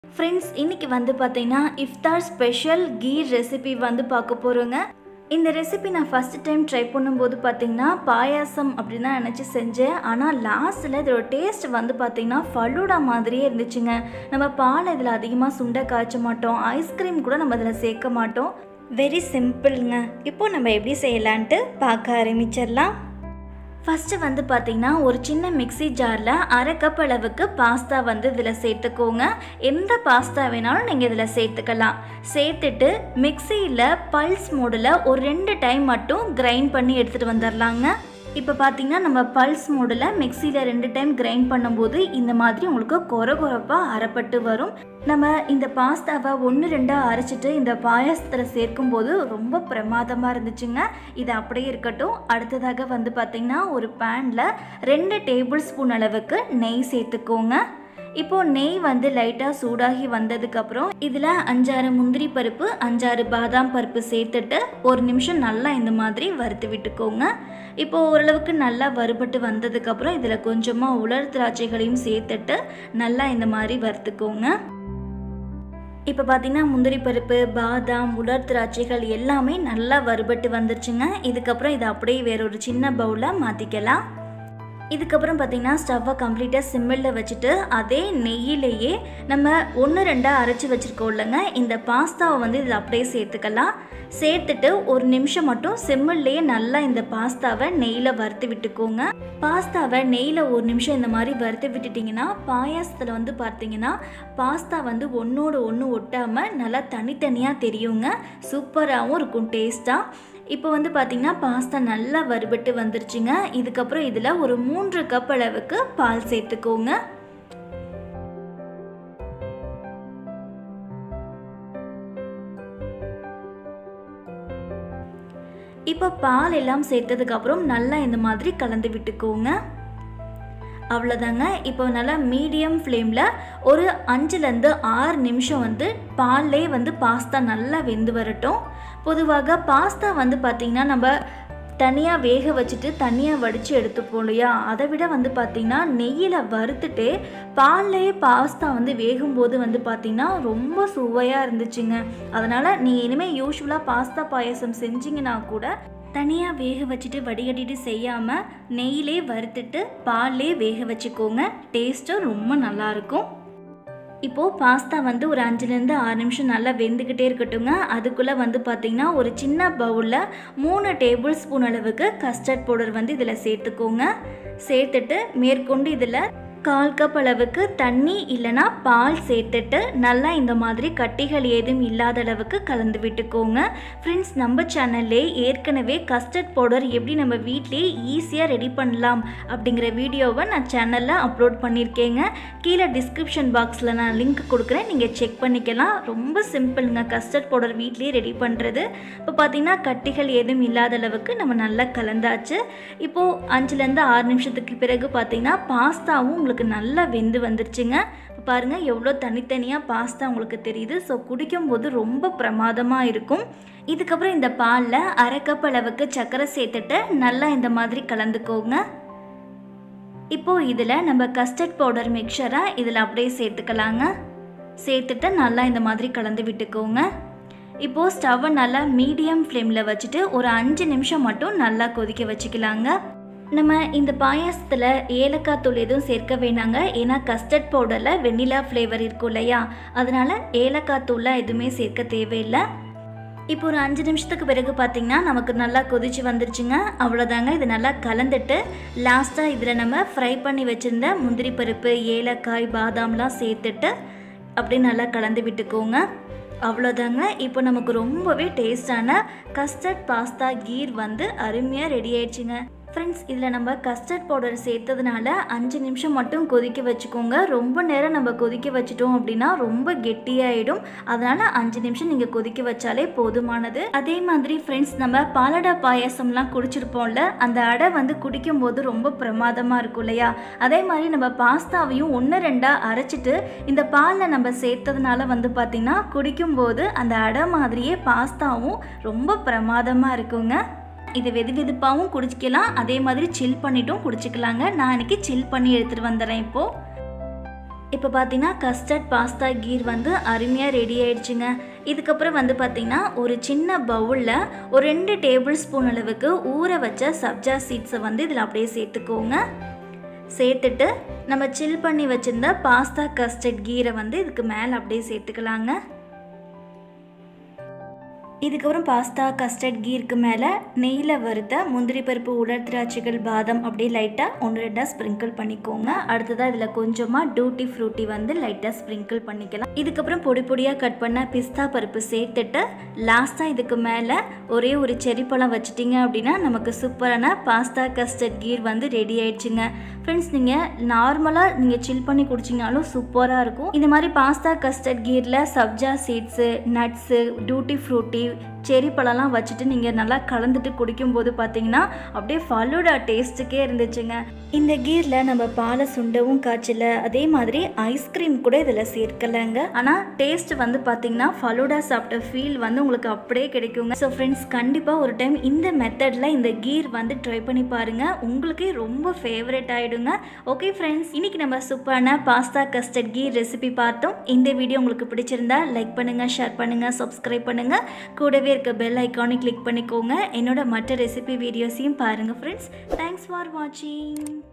friends இன்னைக்கு வந்து பார்த்தீங்கன்னா இஃப்தார் ஸ்பெஷல் கீ ரெசிபி வந்து பார்க்க போகிறோங்க இந்த ரெசிபி நான் ஃபஸ்ட் டைம் ட்ரை பண்ணும்போது பார்த்தீங்கன்னா பாயாசம் அப்படின்னு தான் நினச்சி செஞ்சேன் ஆனால் லாஸ்ட்டில் இதோட டேஸ்ட் வந்து பார்த்தீங்கன்னா ஃபலூடா மாதிரியே இருந்துச்சுங்க நம்ம பால் இதில் அதிகமாக சுண்டை காய்ச்ச மாட்டோம் ஐஸ்கிரீம் கூட நம்ம இதில் சேர்க்க மாட்டோம் வெரி சிம்பிளுங்க இப்போ நம்ம எப்படி செய்யலான்ட்டு பார்க்க ஆரம்பிச்சிடலாம் ஃபஸ்ட்டு வந்து பார்த்தீங்கன்னா ஒரு சின்ன மிக்ஸி ஜாரில் அரை கப் அளவுக்கு பாஸ்தா வந்து இதில் சேர்த்துக்கோங்க எந்த பாஸ்தா வேணாலும் நீங்கள் இதில் சேர்த்துக்கலாம் சேர்த்துட்டு மிக்சியில் பல்ஸ் மோடில் ஒரு ரெண்டு டைம் மட்டும் கிரைண்ட் பண்ணி எடுத்துகிட்டு வந்துடலாங்க இப்போ பார்த்தீங்கன்னா நம்ம பல்ஸ் மோடில் மிக்சியில் ரெண்டு டைம் கிரைண்ட் பண்ணும்போது இந்த மாதிரி உங்களுக்கு கொர கொரப்பாக அரைப்பட்டு வரும் நம்ம இந்த பாஸ்தாவை ஒன்று ரெண்டாக அரைச்சிட்டு இந்த பாயாசத்தில் சேர்க்கும்போது ரொம்ப பிரமாதமாக இருந்துச்சுங்க இது அப்படியே இருக்கட்டும் அடுத்ததாக வந்து பார்த்திங்கன்னா ஒரு பேனில் ரெண்டு டேபிள் ஸ்பூன் அளவுக்கு நெய் சேர்த்துக்கோங்க இப்போது நெய் வந்து லைட்டாக சூடாகி வந்ததுக்கப்புறம் இதில் அஞ்சாறு முந்திரி பருப்பு அஞ்சாறு பாதாம் பருப்பு சேர்த்துட்டு ஒரு நிமிஷம் நல்லா இந்த மாதிரி வறுத்து விட்டுக்கோங்க இப்போ ஓரளவுக்கு நல்லா வறுபட்டு வந்ததுக்கப்புறம் இதில் கொஞ்சமாக உலர் திராட்சைகளையும் சேர்த்துட்டு நல்லா இந்த மாதிரி வறுத்துக்கோங்க இப்போ பார்த்தீங்கன்னா முந்திரி பருப்பு பாதாம் உலர் திராட்சைகள் எல்லாமே நல்லா வறுபட்டு வந்துருச்சுங்க இதுக்கப்புறம் இதை அப்படியே வேற ஒரு சின்ன பவுலில் மாற்றிக்கலாம் இதுக்கப்புறம் பார்த்தீங்கன்னா ஸ்டவ்வை கம்ப்ளீட்டாக சிம்மிளில் வச்சுட்டு அதே நெய்யிலேயே நம்ம ஒன்று ரெண்டாக அரைச்சி வச்சுருக்கோம் இல்லைங்க இந்த பாஸ்தாவை வந்து இதில் அப்படியே சேர்த்துக்கலாம் சேர்த்துட்டு ஒரு நிமிஷம் மட்டும் செம்மல்லையே நல்லா இந்த பாஸ்தாவை நெய்யில் வறுத்து விட்டுக்கோங்க பாஸ்தாவை நெய்யில் ஒரு நிமிஷம் இந்த மாதிரி வறுத்து விட்டுட்டிங்கன்னா பாயாசத்தில் வந்து பார்த்தீங்கன்னா பாஸ்தா வந்து ஒன்றோடு ஒன்று ஒட்டாமல் நல்லா தனித்தனியாக தெரியுங்க சூப்பராகவும் இருக்கும் டேஸ்ட்டாக இப்போ வந்து பார்த்திங்கன்னா பாஸ்தா நல்லா வறுபட்டு வந்துருச்சுங்க இதுக்கப்புறம் இதில் ஒரு மூன்று கப் அளவுக்கு பால் சேர்த்துக்கோங்க இப்போ பால் எல்லாம் சேர்த்ததுக்கப்புறம் நல்லா இந்த மாதிரி கலந்து விட்டுக்கோங்க அவ்வளோதாங்க இப்போ நல்லா மீடியம் ஃப்ளேமில் ஒரு அஞ்சுலேருந்து ஆறு நிமிஷம் வந்து பால்லே வந்து பாஸ்தா நல்லா வெந்து வரட்டும் பொதுவாக பாஸ்தா வந்து பார்த்திங்கன்னா நம்ம தனியாக வேக வச்சுட்டு தனியாக வடித்து எடுத்துப்போம் இல்லையா அதை விட வந்து பார்த்திங்கன்னா நெய்யில் வறுத்துட்டு பால்லையே பாஸ்தா வந்து வேகும்போது வந்து பார்த்திங்கன்னா ரொம்ப சுவையாக இருந்துச்சுங்க அதனால் நீங்கள் இனிமேல் யூஸ்வலாக பாஸ்தா பாயசம் செஞ்சிங்கன்னா கூட தனியாக வேக வச்சுட்டு வடிகட்டிட்டு செய்யாமல் நெய்யிலே வறுத்துட்டு பால்லே வேக வச்சுக்கோங்க டேஸ்ட்டும் ரொம்ப நல்லாயிருக்கும் இப்போது பாஸ்தா வந்து ஒரு அஞ்சுலேருந்து ஆறு நிமிஷம் நல்லா வெந்துக்கிட்டே இருக்கட்டுங்க அதுக்குள்ளே வந்து பார்த்திங்கன்னா ஒரு சின்ன பவுலில் மூணு டேபிள் ஸ்பூன் அளவுக்கு கஸ்டர்ட் பவுடர் வந்து இதில் சேர்த்துக்கோங்க சேர்த்துட்டு மேற்கொண்டு இதில் கால் கப் அளவுக்கு தண்ணி இல்லைனா பால் சேர்த்துட்டு நல்லா இந்த மாதிரி கட்டிகள் ஏதும் இல்லாத அளவுக்கு கலந்து விட்டுக்கோங்க ஃப்ரெண்ட்ஸ் நம்ம சேனல்லே ஏற்கனவே கஸ்டர்ட் பவுடர் எப்படி நம்ம வீட்டிலே ஈஸியாக ரெடி பண்ணலாம் அப்படிங்கிற வீடியோவை நான் சேனலில் அப்லோட் பண்ணியிருக்கேங்க கீழே டிஸ்கிரிப்ஷன் பாக்ஸில் நான் லிங்க் கொடுக்குறேன் நீங்கள் செக் பண்ணிக்கலாம் ரொம்ப சிம்பிளுங்க கஸ்டர்ட் பவுடர் வீட்லேயே ரெடி பண்ணுறது இப்போ பார்த்தீங்கன்னா கட்டிகள் ஏதும் இல்லாத அளவுக்கு நம்ம நல்லா கலந்தாச்சு இப்போது அஞ்சுலேருந்து ஆறு நிமிஷத்துக்கு பிறகு பார்த்தீங்கன்னா பாஸ்தாவும் உங்களுக்கு நல்லா வெந்து வந்துருச்சுங்க இப்போ பாருங்கள் எவ்வளோ தனித்தனியாக பாஸ்தா உங்களுக்கு தெரியுது ஸோ குடிக்கும்போது ரொம்ப பிரமாதமாக இருக்கும் இதுக்கப்புறம் இந்த பாலில் அரை கப் அளவுக்கு சர்க்கரை சேர்த்துட்டு நல்லா இந்த மாதிரி கலந்துக்கோங்க இப்போது இதில் நம்ம கஸ்டர்ட் பவுடர் மிக்சரை இதில் அப்படியே சேர்த்துக்கலாங்க சேர்த்துட்டு நல்லா இந்த மாதிரி கலந்து விட்டுக்கோங்க இப்போது ஸ்டவ்வை நல்லா மீடியம் ஃப்ளேமில் வச்சுட்டு ஒரு அஞ்சு நிமிஷம் மட்டும் நல்லா கொதிக்க வச்சுக்கலாங்க நம்ம இந்த பாயாசத்தில் ஏலக்காய் தூள் எதுவும் சேர்க்க வேணாங்க ஏன்னா கஸ்டர்ட் பவுடரில் வெண்ணிலா ஃப்ளேவர் இருக்கும் இல்லையா அதனால் ஏலக்காய் தூள்லாம் எதுவுமே சேர்க்க தேவையில்லை இப்போ ஒரு அஞ்சு நிமிஷத்துக்கு பிறகு பார்த்திங்கன்னா நமக்கு நல்லா கொதிச்சு வந்துருச்சுங்க அவ்வளோதாங்க இது நல்லா கலந்துட்டு லாஸ்ட்டாக இதில் நம்ம ஃப்ரை பண்ணி வச்சுருந்த முந்திரி பருப்பு ஏலக்காய் பாதாம்லாம் சேர்த்துட்டு அப்படியே நல்லா கலந்து விட்டுக்கோங்க அவ்வளோதாங்க இப்போ நமக்கு ரொம்பவே டேஸ்டான கஸ்டர்ட் பாஸ்தா கீர் வந்து அருமையாக ரெடி ஆயிடுச்சுங்க ஃப்ரெண்ட்ஸ் இதில் நம்ம கஸ்டர்ட் பவுடர் சேர்த்ததுனால அஞ்சு நிமிஷம் மட்டும் கொதிக்க வச்சுக்கோங்க ரொம்ப நேரம் நம்ம கொதிக்க வச்சிட்டோம் அப்படின்னா ரொம்ப கெட்டியாயிடும் அதனால் அஞ்சு நிமிஷம் நீங்கள் கொதிக்க வச்சாலே போதுமானது அதே மாதிரி ஃப்ரெண்ட்ஸ் நம்ம பாலடா பாயாசம்லாம் குடிச்சிருப்போம்ல அந்த அடை வந்து குடிக்கும்போது ரொம்ப பிரமாதமாக இருக்கும் இல்லையா அதே மாதிரி நம்ம பாஸ்தாவையும் ஒன்று ரெண்டாக அரைச்சிட்டு இந்த பாலில் நம்ம சேர்த்ததுனால வந்து பார்த்திங்கன்னா குடிக்கும்போது அந்த அடை மாதிரியே பாஸ்தாவும் ரொம்ப பிரமாதமாக இருக்குங்க இது வெது வெதுப்பாகவும் குடிச்சிக்கலாம் அதே மாதிரி சில் பண்ணிட்டும் குடிச்சிக்கலாங்க நான் இன்னைக்கு சில் பண்ணி எடுத்துகிட்டு வந்துடுறேன் இப்போது இப்போ பார்த்தீங்கன்னா கஸ்டர்ட் பாஸ்தா கீர் வந்து அருமையாக ரெடி ஆயிடுச்சுங்க இதுக்கப்புறம் வந்து பார்த்திங்கன்னா ஒரு சின்ன பவுலில் ஒரு ரெண்டு டேபிள் ஸ்பூன் அளவுக்கு ஊற வச்ச சப்ஜா சீட்ஸை வந்து இதில் அப்படியே சேர்த்துக்கோங்க சேர்த்துட்டு நம்ம சில் பண்ணி வச்சுருந்த பாஸ்தா கஸ்டர்ட் கீரை வந்து இதுக்கு மேலே அப்படியே சேர்த்துக்கலாங்க இதுக்கப்புறம் பாஸ்தா கஸ்டர்ட் கீருக்கு மேலே நெய்யில் வறுத்த முந்திரி பருப்பு உலர் திராட்சைகள் பாதம் அப்படியே லைட்டாக ஒன்று ரெண்டாக ஸ்ப்ரிங்கிள் பண்ணிக்கோங்க அடுத்ததாக இதில் கொஞ்சமாக டூட்டி ஃப்ரூட்டி வந்து லைட்டாக ஸ்ப்ரிங்கிள் பண்ணிக்கலாம் இதுக்கப்புறம் பொடி பொடியாக கட் பண்ண பிஸ்தா பருப்பு சேர்த்துட்டு லாஸ்ட்டாக இதுக்கு மேலே ஒரே ஒரு செரி பழம் வச்சிட்டிங்க அப்படின்னா நமக்கு சூப்பரான பாஸ்தா கஸ்டர்ட் கீர் வந்து ரெடி ஆயிடுச்சுங்க ஃப்ரெண்ட்ஸ் நீங்கள் நார்மலாக நீங்கள் சில் பண்ணி குடிச்சிங்கனாலும் சூப்பராக இருக்கும் இந்த மாதிரி பாஸ்தா கஸ்டர்ட் கீரில் சப்ஜா seeds nuts tutti frutti cherry பழம்லாம் வச்சுட்டு நீங்கள் நல்லா கலந்துட்டு குடிக்கும்போது பார்த்தீங்கன்னா அப்படியே ஃபலூடா டேஸ்ட்டுக்கே இருந்துச்சுங்க இந்த கீரில் நம்ம பாலை சுண்டவும் காய்ச்சல அதே மாதிரி ஐஸ்கிரீம் கூட இதில் சேர்க்கலைங்க ஆனால் டேஸ்ட் வந்து பார்த்தீங்கன்னா ஃபலூடா சாப்பிட்ட ஃபீல் வந்து உங்களுக்கு அப்படியே கிடைக்குங்க ஸோ ஃப்ரெண்ட்ஸ் கண்டிப்பாக ஒரு டைம் இந்த மெத்தடில் இந்த கீர் வந்து ட்ரை பண்ணி பாருங்கள் உங்களுக்கே ரொம்ப ஃபேவரட் ஆகிடுங்க ஓகே ஃப்ரெண்ட்ஸ் இன்னைக்கு நம்ம சூப்பரான பாஸ்தா கஸ்டர்ட் கீர் ரெசிபி பார்த்தோம் இந்த வீடியோ உங்களுக்கு பிடிச்சிருந்தா லைக் பண்ணுங்கள் ஷேர் பண்ணுங்கள் சப்ஸ்கிரைப் பண்ணுங்கள் கூடவே இருக்க பெல் ஐக்கானை கிளிக் பண்ணிக்கோங்க என்னோட மற்ற ரெசிபி வீடியோஸையும் பாருங்கள் ஃப்ரெண்ட்ஸ் தேங்க்ஸ் ஃபார் வாட்சிங்